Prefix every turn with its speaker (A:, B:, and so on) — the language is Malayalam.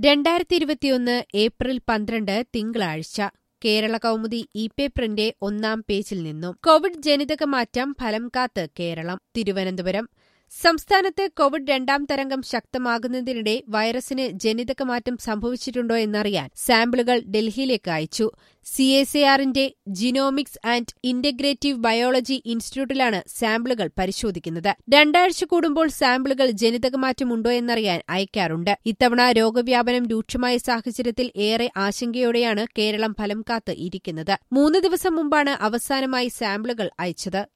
A: രണ്ടായിരത്തി ഇരുപത്തിയൊന്ന് ഏപ്രിൽ പന്ത്രണ്ട് തിങ്കളാഴ്ച കേരള കൗമുദി ഇ പേപ്പറിന്റെ ഒന്നാം പേജിൽ നിന്നും കോവിഡ് ജനിതക മാറ്റം ഫലം കാത്ത് കേരളം തിരുവനന്തപുരം സംസ്ഥാനത്ത് കോവിഡ് രണ്ടാം തരംഗം ശക്തമാകുന്നതിനിടെ വൈറസിന് ജനിതക മാറ്റം സംഭവിച്ചിട്ടുണ്ടോ എന്നറിയാൻ സാമ്പിളുകൾ ഡൽഹിയിലേക്ക് അയച്ചു സി എസ് എ ആറിന്റെ ജിനോമിക്സ് ആൻഡ് ഇന്റഗ്രേറ്റീവ് ബയോളജി ഇൻസ്റ്റിറ്റ്യൂട്ടിലാണ് സാമ്പിളുകൾ പരിശോധിക്കുന്നത് രണ്ടാഴ്ച കൂടുമ്പോൾ സാമ്പിളുകൾ ജനിതകമാറ്റമുണ്ടോ എന്നറിയാൻ അയക്കാറുണ്ട് ഇത്തവണ രോഗവ്യാപനം രൂക്ഷമായ സാഹചര്യത്തിൽ ഏറെ ആശങ്കയോടെയാണ് കേരളം ഫലം കാത്ത് ഇരിക്കുന്നത് മൂന്ന് ദിവസം മുമ്പാണ് അവസാനമായി സാമ്പിളുകൾ അയച്ചത്